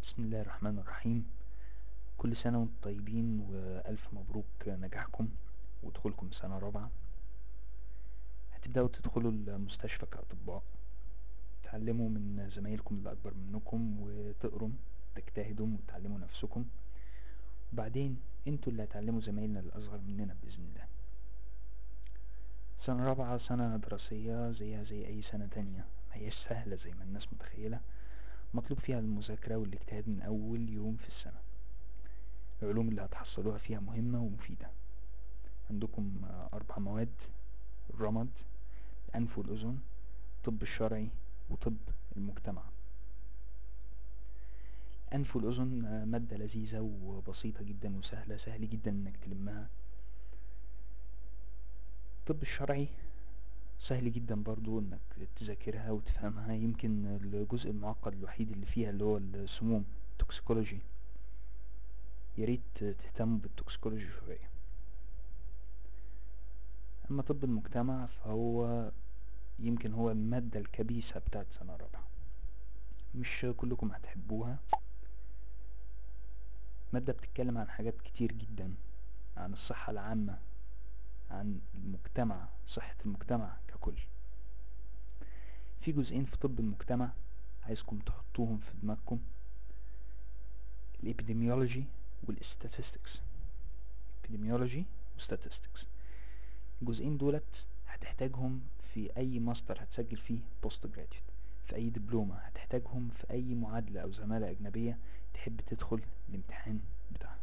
بسم الله الرحمن الرحيم كل سنة وانتم طيبين وألف مبروك نجاحكم ودخولكم سنة رابعة هتبدأوا تدخلوا المستشفى كأطباء تعلموا من زمايلكم اللي أكبر منكم وتقروا تجتهدوا وتعلموا نفسكم وبعدين انتوا اللي هتعلموا زمايلنا الأصغر مننا بإذن الله سنة رابعة سنة دراسية زيها زي أي سنة تانية مهياش سهلة زي ما الناس متخيلة مطلوب فيها المذاكرة والاجتهاد من أول يوم في السنة العلوم اللي هتحصلوها فيها مهمة ومفيدة عندكم أربع مواد الرمد الأنف والأذن الطب الشرعي وطب المجتمع الأنف والأذن مادة لذيذة وبسيطة جدا وسهلة سهل جدا انك تلمها الطب الشرعي سهل جدا برضو انك تذاكرها وتفهمها يمكن الجزء المعقد الوحيد اللي فيها اللي هو السموم توكسيكولوجي ياريت تهتموا بالتوكسيكولوجي شوية اما طب المجتمع فهو يمكن هو المادة الكبيسة بتاعت سنة رابعة مش كلكم هتحبوها مادة بتتكلم عن حاجات كتير جدا عن الصحة العامة عن المجتمع صحة المجتمع ككل في جزئين في طب المجتمع عايزكم تحطوهم في دماغكم الابيديميولوجي والاستاتستكس ابيديميولوجي وستاتستكس الجزئين دولت هتحتاجهم في اي ماستر هتسجل فيه بوست جراديوت في اي دبلومة هتحتاجهم في اي معادلة او زمالة اجنبية تحب تدخل الامتحان بتاعها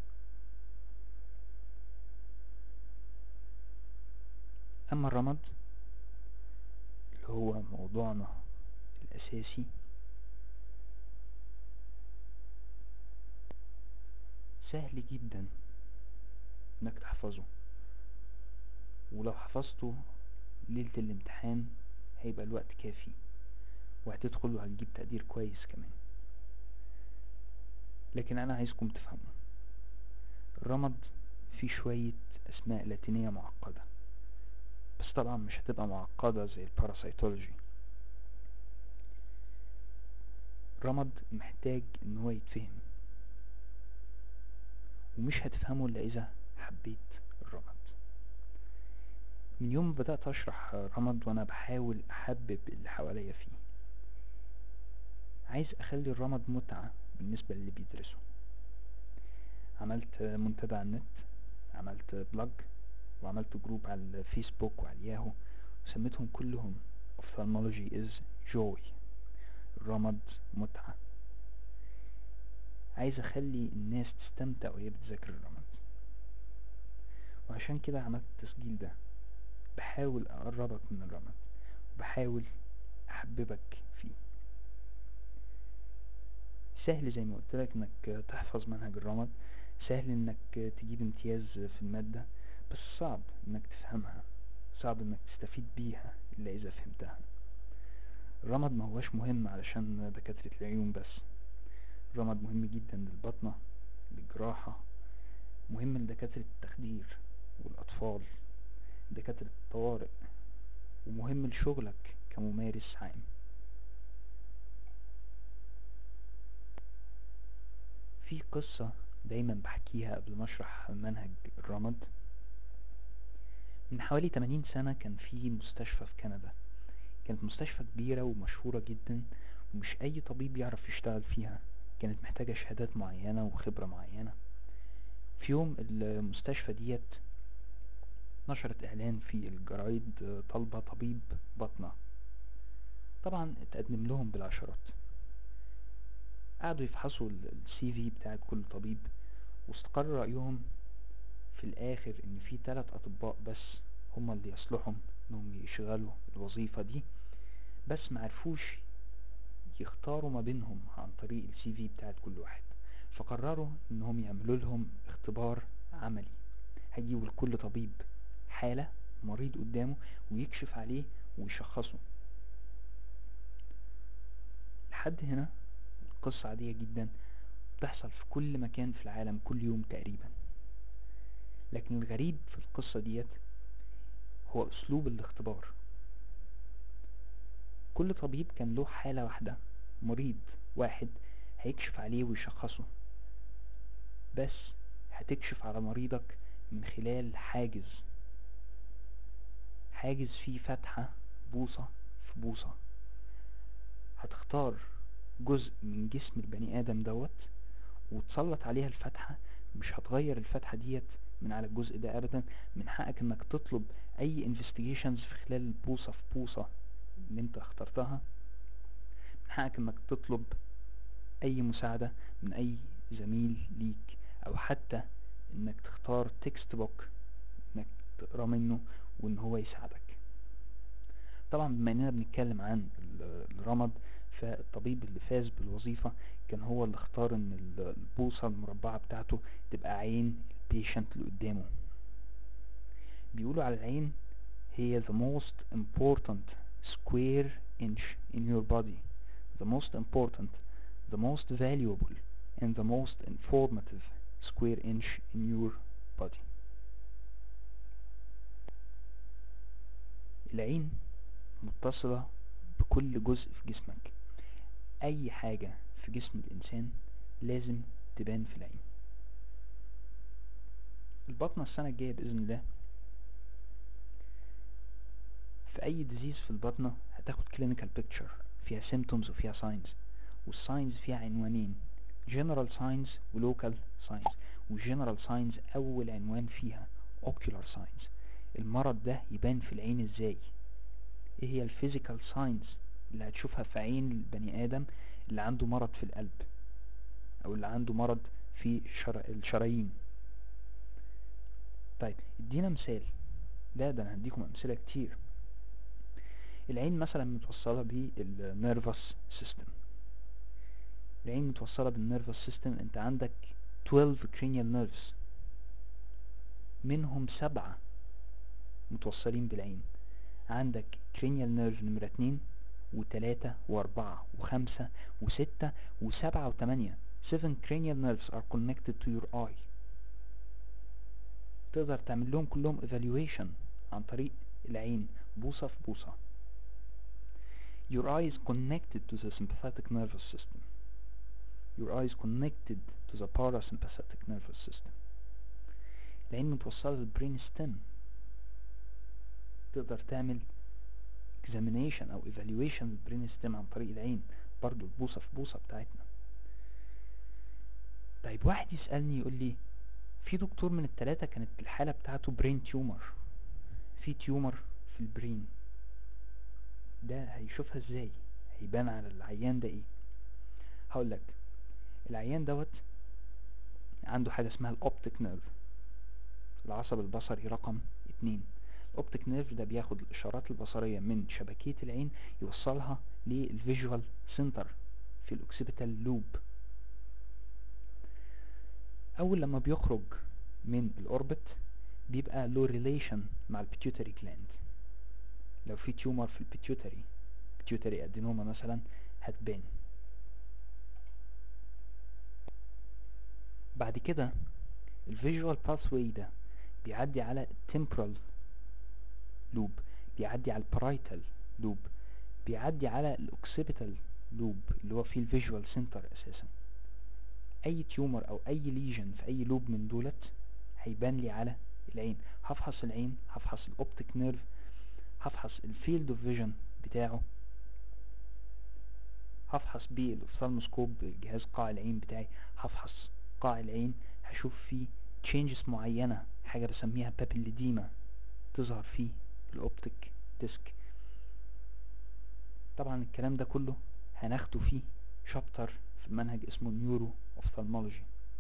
اما الرمد اللي هو موضوعنا الاساسي سهل جدا انك تحفظه ولو حفظته ليلة الامتحان هيبقى الوقت كافي وهتدخل وهتجيب تقدير كويس كمان لكن انا عايزكم تفهموا الرمد فيه شوية اسماء لاتينية معقدة بس طبعا مش هتبقى معقدة زي الباراسيتولوجي الرمد محتاج ان هو يتفهم ومش هتفهمه الا اذا حبيت الرمد من يوم بدأت اشرح رمد وانا بحاول احبب اللي حواليا فيه عايز اخلي الرمد متعة بالنسبة للي بيدرسه عملت منتدى على النت عملت بلوج وعملت جروب على الفيسبوك وعلى الياهو وسميتهم كلهم ophthalmology is joy الرمد متعة عايز اخلي الناس تستمتع وهي بتذاكر الرمد وعشان كده عملت التسجيل ده بحاول اقربك من الرمد وبحاول احببك فيه سهل زي ما قلت لك انك تحفظ منهج الرمد سهل انك تجيب امتياز في المادة بس صعب انك تفهمها صعب انك تستفيد بيها الا اذا فهمتها الرمد ما هوش مهم علشان دكاترة العيون بس الرمد مهم جدا للبطنة للجراحة مهم لدكاترة التخدير والاطفال دكاترة الطوارئ ومهم لشغلك كممارس عام في قصة دايما بحكيها قبل ما اشرح منهج الرمد من حوالي 80 سنة كان في مستشفى في كندا كانت مستشفى كبيرة ومشهورة جدا ومش اي طبيب يعرف يشتغل فيها كانت محتاجة شهادات معينة وخبرة معينة في يوم المستشفى ديت نشرت اعلان في الجرايد طالبة طبيب بطنة طبعا اتقدم لهم بالعشرات قعدوا يفحصوا السي في بتاع كل طبيب واستقر رأيهم في الاخر ان في ثلاث اطباء بس هما اللي يصلحوا انهم يشغلوا الوظيفة دي بس معرفوش يختاروا ما بينهم عن طريق السي في بتاعت كل واحد فقرروا انهم يعملوا لهم اختبار عملي هيجيبوا لكل طبيب حالة مريض قدامه ويكشف عليه ويشخصه لحد هنا قصة عادية جدا بتحصل في كل مكان في العالم كل يوم تقريبا لكن الغريب في القصة ديت هو اسلوب الاختبار كل طبيب كان له حالة واحدة مريض واحد هيكشف عليه ويشخصه بس هتكشف على مريضك من خلال حاجز حاجز فيه فتحة بوصة في بوصة هتختار جزء من جسم البني آدم دوت وتسلط عليها الفتحة مش هتغير الفتحة ديت من على الجزء ده ابدا من حقك انك تطلب اي انفستيجيشنز في خلال البوصة في بوصة اللي انت اخترتها من حقك انك تطلب اي مساعدة من اي زميل ليك او حتى انك تختار تكست بوك انك تقرا منه وان هو يساعدك طبعا بما اننا بنتكلم عن الرمد فالطبيب اللي فاز بالوظيفة كان هو اللي اختار ان البوصة المربعة بتاعته تبقى عين البيشنت اللي قدامه بيقولوا على العين هي the most important square inch in your body the most important the most valuable and the most informative square inch in your body العين متصلة بكل جزء في جسمك اي حاجة في جسم الانسان لازم تبان في العين البطنة السنة الجاية بإذن الله في أي ديزيز في البطنة هتاخد clinical picture فيها symptoms وفيها signs والساينز فيها عنوانين general signs و local signs والgeneral signs أول عنوان فيها ocular signs المرض ده يبان في العين ازاي ايه هي الفيزيكال ساينز اللي هتشوفها في عين البني آدم اللي عنده مرض في القلب او اللي عنده مرض في الشر... الشرايين طيب ادينا مثال لا ده انا هديكم امثله كتير العين مثلا متوصله بالنيرفس سيستم العين متوصله بالنيرفس سيستم انت عندك 12 cranial nerves منهم سبعة متوصلين بالعين عندك cranial nerve نمرة اتنين وتلاتة واربعة وخمسة وستة وسبعة وتمانية seven cranial nerves are connected to your eye تقدر تعمل لهم كلهم evaluation عن طريق العين بوصة في بوصة your eye is connected to the sympathetic nervous system your eye is connected to the parasympathetic nervous system العين متوصلة للبرين stem تقدر تعمل examination او evaluation للبرين stem عن طريق العين برضو البوصة في بوصة بتاعتنا طيب واحد يسألني يقول لي في دكتور من التلاتة كانت الحالة بتاعته برين تيومر في تيومر في البرين ده هيشوفها ازاي هيبان على العيان ده ايه هقول لك العيان دوت عنده حاجة اسمها الاوبتيك نيرف العصب البصري رقم اتنين الاوبتيك نيرف ده بياخد الاشارات البصرية من شبكية العين يوصلها للفيجوال سنتر في الاوكسيبيتال لوب اول لما بيخرج من الاوربت بيبقى له ريليشن مع البيتيوتري جلاند لو في تيومر في البيتيوتري بيتيوتري ادينوما مثلا هتبان بعد كده الفيجوال باثواي ده بيعدي على temporal لوب بيعدي على البرايتال لوب بيعدي على الاوكسيبيتال لوب اللي هو فيه الفيجوال سنتر اساسا اي تيومر او اي ليجن في اي لوب من دولت هيبان لي على العين هفحص العين هفحص الاوبتيك نيرف هفحص الفيلد اوف فيجن بتاعه هفحص بيه الاوفثالموسكوب جهاز قاع العين بتاعي هفحص قاع العين هشوف فيه تشينجز معينة حاجة بسميها بابيليديما تظهر فيه الاوبتيك ديسك طبعا الكلام ده كله هناخده فيه شابتر في المنهج اسمه نيورو اوفثالمولوجي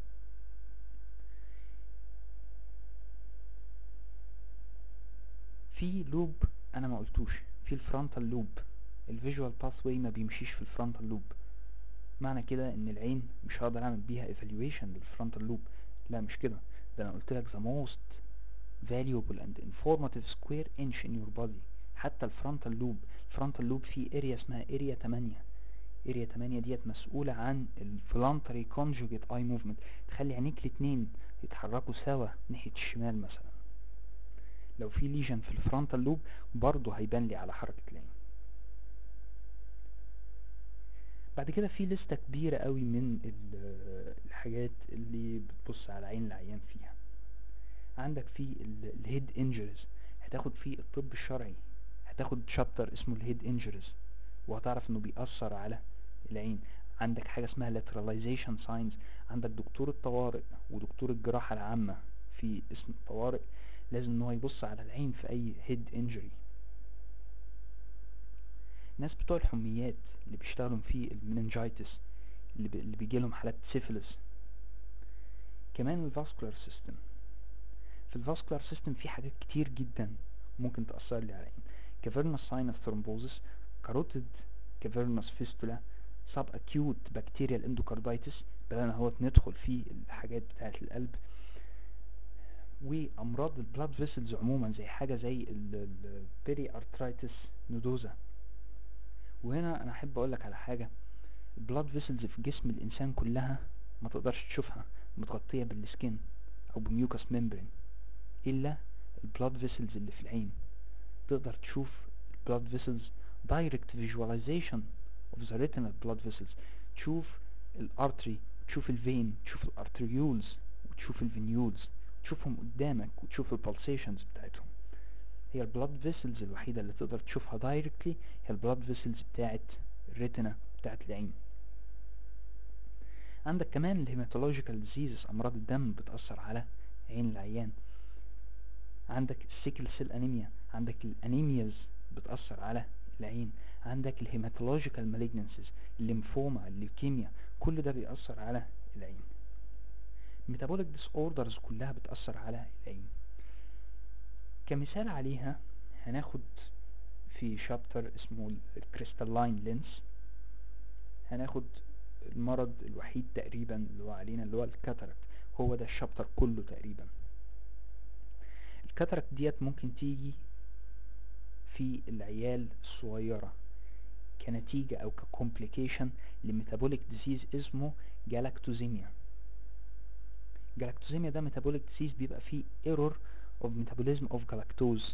في لوب انا ما قلتوش في الفرونتال لوب الفيجوال باثواي ما بيمشيش في الفرونتال لوب معنى كده ان العين مش هقدر اعمل بيها evaluation للفرونتال لوب لا مش كده ده انا قلت لك the most valuable and informative square inch in your body حتى الفرونتال لوب الفرونتال لوب فيه اريا اسمها اريا 8 اريا 8 ديت مسؤولة عن الفلانتري conjugate eye movement تخلي عينيك الاتنين يتحركوا سوا ناحية الشمال مثلا لو في ليجن في الفرونتال لوب برضه هيبان لي على حركة العين بعد كده في لستة كبيرة قوي من ال- الحاجات اللي بتبص على عين العيان فيها عندك في الهيد انجريز هتاخد فيه الطب الشرعي هتاخد شابتر اسمه الهيد انجريز وهتعرف انه بيأثر على العين عندك حاجة اسمها lateralization signs عندك دكتور الطوارئ ودكتور الجراحة العامة في اسم الطوارئ لازم ان هو يبص على العين في اي هيد انجري الناس بتوع الحميات اللي بيشتغلوا في المننجايتس اللي, بي اللي بيجي لهم حالات سيفلس كمان الفاسكولار سيستم في الفاسكولار سيستم في حاجات كتير جدا ممكن تأثر لي على العين كافيرنس ساينس ثرومبوزس كاروتيد كافيرنس فيستولا سب اكيوت بكتيريال اندوكاردايتس بدأنا اهوت ندخل في الحاجات بتاعة القلب وامراض البلاد فيسلز عموما زي حاجة زي البيري ارترايتس نودوزا وهنا انا احب اقولك على حاجة البلاد فيسلز في جسم الانسان كلها ما تقدرش تشوفها متغطية بالسكين او بميوكس ممبرين الا البلاد فيسلز اللي في العين تقدر تشوف البلاد فيسلز direct visualization of the retinal blood vessels تشوف الارتري تشوف الفين تشوف الارتريولز وتشوف الفينيولز تشوفهم قدامك وتشوف البلسيشنز بتاعتهم هي البلاد فيسلز الوحيدة اللي تقدر تشوفها دايركتلي هي البلاد فيسلز بتاعت الريتنا بتاعت العين عندك كمان الهيماتولوجيكال ديزيزز امراض الدم بتأثر على عين العيان عندك السيكل سيل انيميا عندك الانيمياز بتأثر على العين عندك الهيماتولوجيكال مالجنسيز الليمفوما الليوكيميا كل ده بيأثر على العين ميتابوليك ديس اوردرز كلها بتأثر على العين كمثال عليها هناخد في شابتر اسمه الكريستالين لينس هناخد المرض الوحيد تقريبا اللي هو علينا اللي هو الكاتاراكت هو ده الشابتر كله تقريبا الكاتاراكت ديت ممكن تيجي في العيال الصغيرة كنتيجة او ككومبليكيشن لميتابوليك ديزيز اسمه جالاكتوزيميا جالاكتوزيميا ده ميتابوليك ديزيز بيبقى فيه ايرور of metabolism of galactose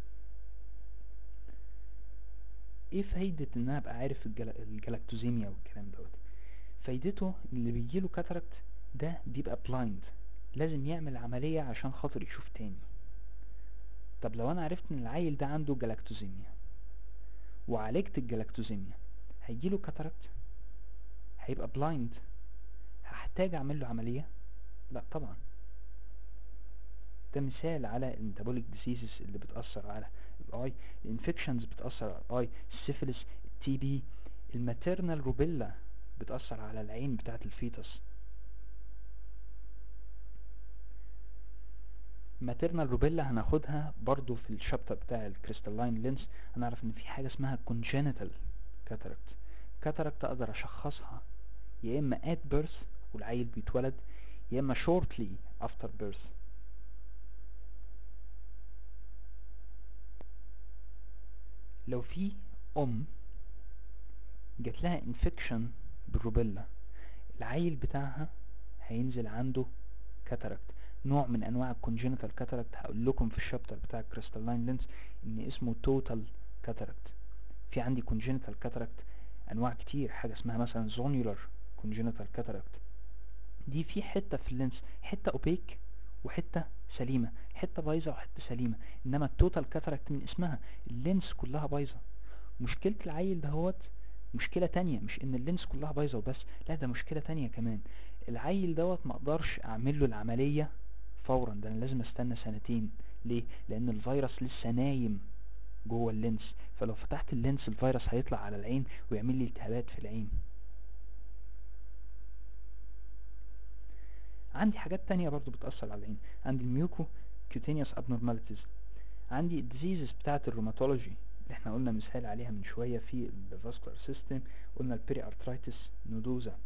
ايه فايدة ان انا ابقى عارف الجل- الجلاكتوزيميا والكلام دوت فايدته اللي بيجيله كاتاراكت ده بيبقى بلايند لازم يعمل عملية عشان خاطر يشوف تاني طب لو انا عرفت ان العيل ده عنده جلاكتوزيميا وعالجت الجلاكتوزيميا هيجيله كاتاراكت هيبقى بلايند هحتاج اعمل له عملية لا طبعا ده مثال على الميتابوليك ديسيزز اللي بتأثر على الاي الانفكشنز بتأثر على الاي السيفلس التي بي الماتيرنال روبيلا بتأثر على العين بتاعت الفيتس ماتيرنال روبيلا هناخدها برضو في الشابتر بتاع الكريستالين لينس هنعرف ان في حاجة اسمها congenital cataract cataract اقدر اشخصها يا اما at birth والعيل بيتولد يا اما shortly after birth لو في ام جات لها انفكشن بالروبيلا العيل بتاعها هينزل عنده كاتاراكت نوع من انواع الكونجينيتال كاتاراكت هقول لكم في الشابتر بتاع الكريستالين لينس ان اسمه توتال كاتاراكت في عندي كونجينيتال كاتاراكت انواع كتير حاجه اسمها مثلا زونيولار كونجينيتال كاتاراكت دي في حته في اللينس حته اوبيك وحته سليمه حته بايظه وحته سليمه انما التوتال كاتاراكت من اسمها اللينس كلها بايظه مشكله العيل دهوت مشكله تانية مش ان اللينس كلها بايظه وبس لا ده مشكله تانية كمان العيل دوت ما اقدرش اعمل له العمليه فورا ده انا لازم استنى سنتين ليه لان الفيروس لسه نايم جوه اللينس فلو فتحت اللينس الفيروس هيطلع على العين ويعمل لي التهابات في العين عندي حاجات تانية برضو بتأثر على العين عندي الميوكو كيوتينيوس abnormalities عندي الديزيزز بتاعة الروماتولوجي اللي احنا قلنا مثال عليها من شوية في الفاسكولار سيستم قلنا البيري ارترايتس نودوزا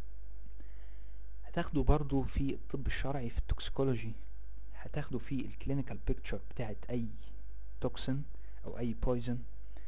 هتاخده برضو في الطب الشرعي في التوكسيكولوجي هتاخده في الكلينيكال بيكتشر بتاعت اي توكسين او اي بويزن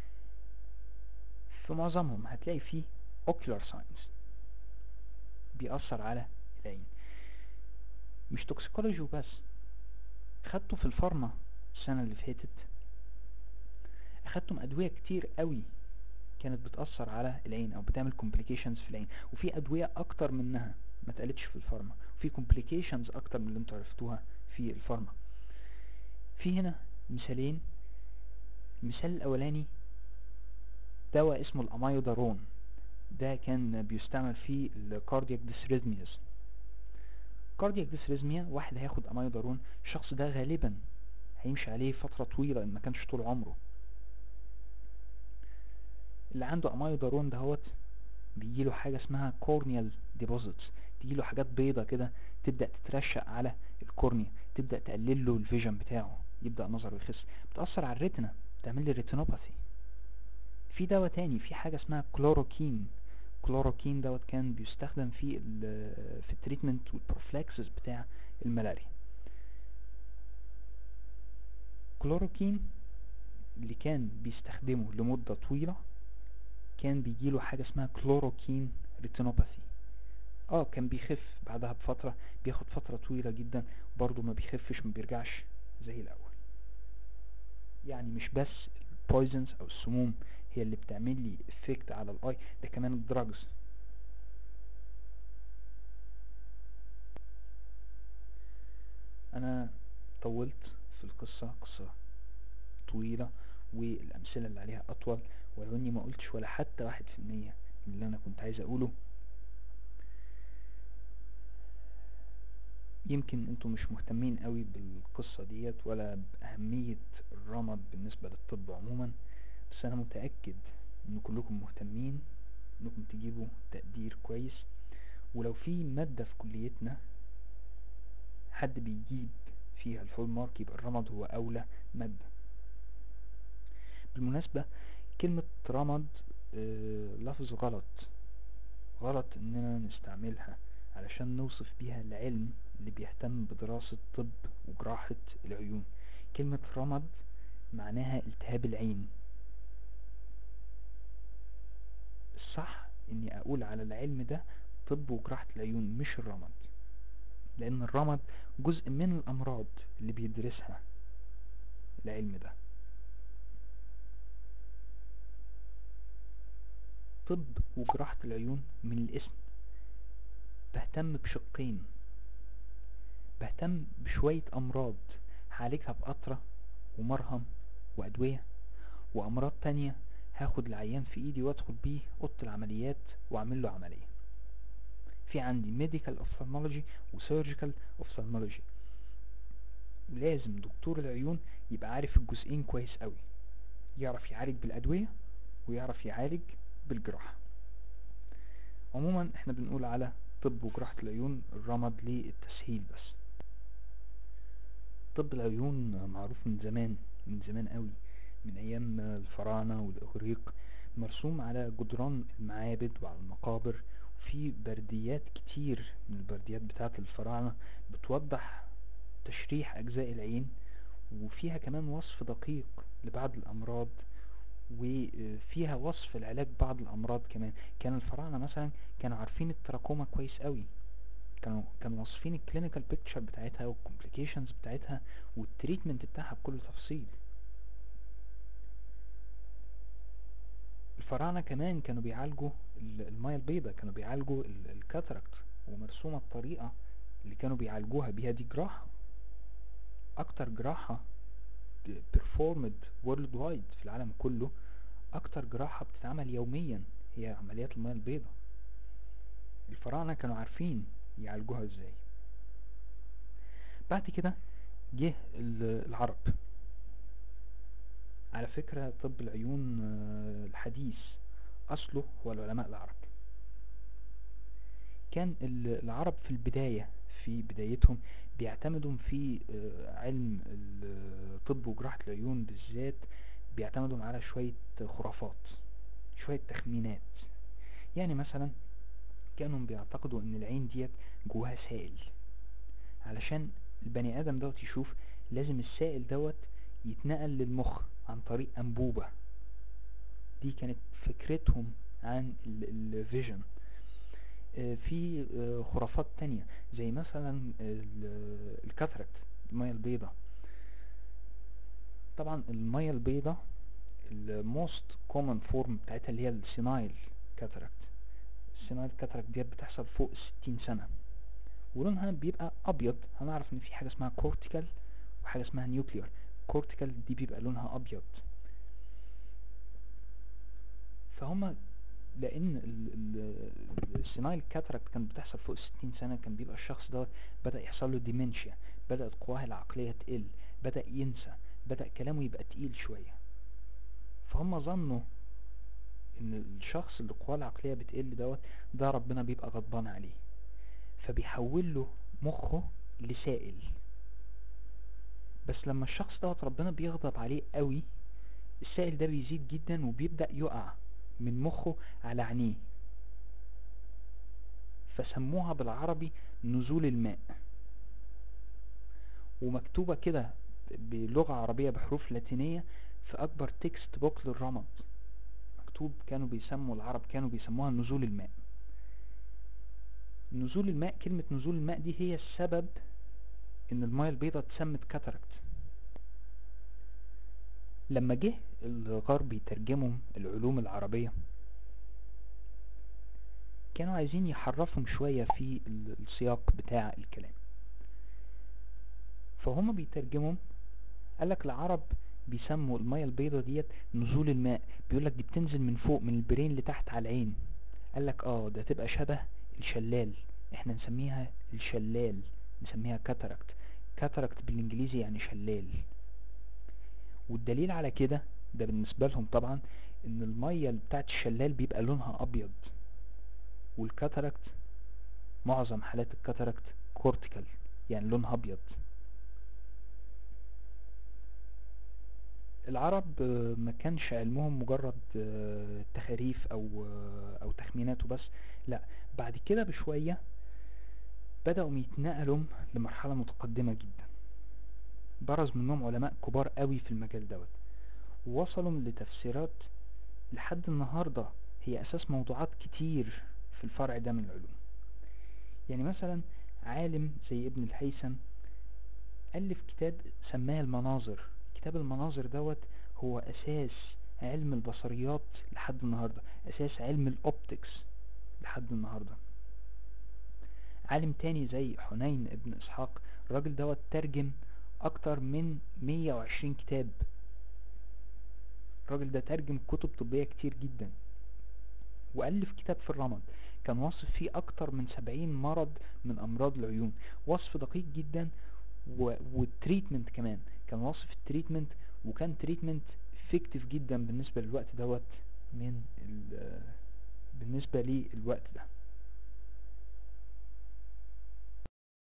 في معظمهم هتلاقي فيه ocular signs بيأثر على العين مش توكسيكولوجي وبس خدته في الفارما السنة اللي فاتت اخدتم ادوية كتير قوي كانت بتأثر على العين او بتعمل complications في العين وفي ادوية اكتر منها ما اتقالتش في الفارما وفي complications اكتر من اللي انتوا عرفتوها في الفارما في هنا مثالين المثال الاولاني دواء اسمه الامايودارون ده كان بيستعمل في الكاردياك ديسريزمياز كاردياك ديسريزميا واحد هياخد امايودارون الشخص ده غالبا هيمشي عليه فترة طويلة ان ما كانش طول عمره اللي عنده امايودارون دهوت بيجيله حاجة اسمها كورنيال ديبوزيتس تجيله حاجات بيضة كده تبدأ تترشق على الكورنيا تبدأ تقلل له الفيجن بتاعه يبدأ نظره يخس بتأثر على الريتنا تعمل لي ريتينوباثي في دواء تاني في حاجة اسمها كلوروكين كلوروكين دوت كان بيستخدم في ال في التريتمنت والبروفلاكسس بتاع الملاريا كلوروكين اللي كان بيستخدمه لمدة طويلة كان بيجيله حاجة اسمها كلوروكين ريتينوباثي اه كان بيخف بعدها بفترة بياخد فترة طويلة جدا برضه ما بيخفش ما بيرجعش زي الاول يعني مش بس البويزنز او السموم هي اللي بتعمل لي افكت على الاي ده كمان الدراجز انا طولت في القصة قصة طويلة والامثلة اللي عليها اطول ولو اني ما قلتش ولا حتى واحد في المية من اللي انا كنت عايز اقوله يمكن انتوا مش مهتمين قوي بالقصة ديت ولا بأهمية الرمد بالنسبة للطب عموما بس انا متأكد ان كلكم مهتمين انكم تجيبوا تقدير كويس ولو في مادة في كليتنا حد بيجيب فيها الفول مارك يبقى الرمد هو اولى مادة بالمناسبة كلمة رمد آه لفظ غلط غلط اننا نستعملها علشان نوصف بيها العلم اللي بيهتم بدراسة طب وجراحة العيون كلمة رمد معناها التهاب العين الصح اني اقول على العلم ده طب وجراحة العيون مش الرمد لان الرمد جزء من الامراض اللي بيدرسها العلم ده طب وجراحة العيون من الاسم بهتم بشقين بهتم بشوية امراض هعالجها بقطرة ومرهم وادوية وامراض تانية هاخد العيان في ايدي وادخل بيه اوضه العمليات واعمل له عملية في عندي medical ophthalmology و surgical ophthalmology لازم دكتور العيون يبقى عارف الجزئين كويس قوي يعرف يعالج بالادوية ويعرف يعالج بالجراحة عموما احنا بنقول على طب وجراحة العيون الرمد للتسهيل بس طب العيون معروف من زمان من زمان قوي من ايام الفراعنة والاغريق مرسوم على جدران المعابد وعلى المقابر وفي برديات كتير من البرديات بتاعة الفراعنة بتوضح تشريح اجزاء العين وفيها كمان وصف دقيق لبعض الامراض وفيها وصف العلاج بعض الامراض كمان كان الفراعنة مثلا كانوا عارفين التراكوما كويس قوي كانوا كانوا واصفين الكلينيكال بيكتشر بتاعتها والكومبليكيشنز بتاعتها والتريتمنت بتاعها بكل تفصيل الفراعنة كمان كانوا بيعالجوا المية البيضاء كانوا بيعالجوا الكاتراكت ومرسومة الطريقة اللي كانوا بيعالجوها بيها دي جراحة اكتر جراحة performed worldwide في العالم كله اكتر جراحة بتتعمل يوميا هي عمليات المية البيضاء الفراعنة كانوا عارفين يعالجوها ازاي بعد كده جه العرب على فكرة طب العيون الحديث اصله هو العلماء العرب كان العرب في البداية في بدايتهم بيعتمدوا في علم الطب وجراحة العيون بالذات بيعتمدوا على شوية خرافات شوية تخمينات يعني مثلا كانوا بيعتقدوا ان العين ديت جواها سائل علشان البني ادم دوت يشوف لازم السائل دوت يتنقل للمخ عن طريق انبوبة دي كانت فكرتهم عن الفيجن في خرافات تانية زي مثلا الكاتراكت المية البيضاء طبعا المية البيضاء الموست كومن فورم بتاعتها اللي هي السينايل كاتاراكت السينايل كاتاراكت ديت بتحصل فوق الستين سنة ولونها بيبقى ابيض هنعرف ان في حاجة اسمها كورتيكال وحاجة اسمها نيوكليار كورتيكال دي بيبقى لونها ابيض فهما لان السينايل كاتاراكت كانت بتحصل فوق الستين سنة كان بيبقى الشخص دوت بدأ يحصل له ديمنشيا بدأت قواه العقلية تقل بدأ ينسى بدأ كلامه يبقى تقيل شوية فهم ظنوا ان الشخص اللي قواه العقلية بتقل دوت ده ربنا بيبقى غضبان عليه فبيحول له مخه لسائل بس لما الشخص دوت ربنا بيغضب عليه قوي السائل ده بيزيد جدا وبيبدأ يقع من مخه على عينيه فسموها بالعربي نزول الماء ومكتوبة كده بلغة عربية بحروف لاتينية في أكبر تكست بوك للرمد مكتوب كانوا بيسموا العرب كانوا بيسموها نزول الماء نزول الماء كلمة نزول الماء دي هي السبب ان المايه البيضاء اتسمت كاتاراكت لما جه الغرب يترجموا العلوم العربية كانوا عايزين يحرفهم شوية في السياق بتاع الكلام فهم بيترجموا قالك العرب بيسموا المية البيضة ديت نزول الماء بيقولك دي بتنزل من فوق من البرين لتحت على العين قالك اه ده تبقى شبه الشلال احنا نسميها الشلال نسميها كاتاراكت كاتاراكت بالانجليزي يعني شلال والدليل على كده ده بالنسبة لهم طبعا ان المية بتاعت الشلال بيبقى لونها ابيض والكاتاراكت معظم حالات الكاتاراكت كورتيكال يعني لونها ابيض العرب ما كانش علمهم مجرد تخاريف او او تخمينات وبس لا بعد كده بشوية بدأوا يتنقلوا لمرحلة متقدمة جدا برز منهم علماء كبار قوي في المجال دوت ووصلوا لتفسيرات لحد النهاردة هي اساس موضوعات كتير في الفرع ده من العلوم يعني مثلا عالم زي ابن الهيثم ألف كتاب سماه المناظر كتاب المناظر دوت هو أساس علم البصريات لحد النهاردة أساس علم الأوبتكس لحد النهاردة عالم تاني زي حنين ابن إسحاق الراجل دوت ترجم أكتر من 120 كتاب الراجل ده ترجم كتب طبية كتير جدا وألف كتاب في الرمد كان واصف فيه أكتر من 70 مرض من أمراض العيون وصف دقيق جدا والتريتمنت كمان كان واصف التريتمنت وكان تريتمنت افكتيف جدا بالنسبة للوقت دوت من بالنسبة للوقت ده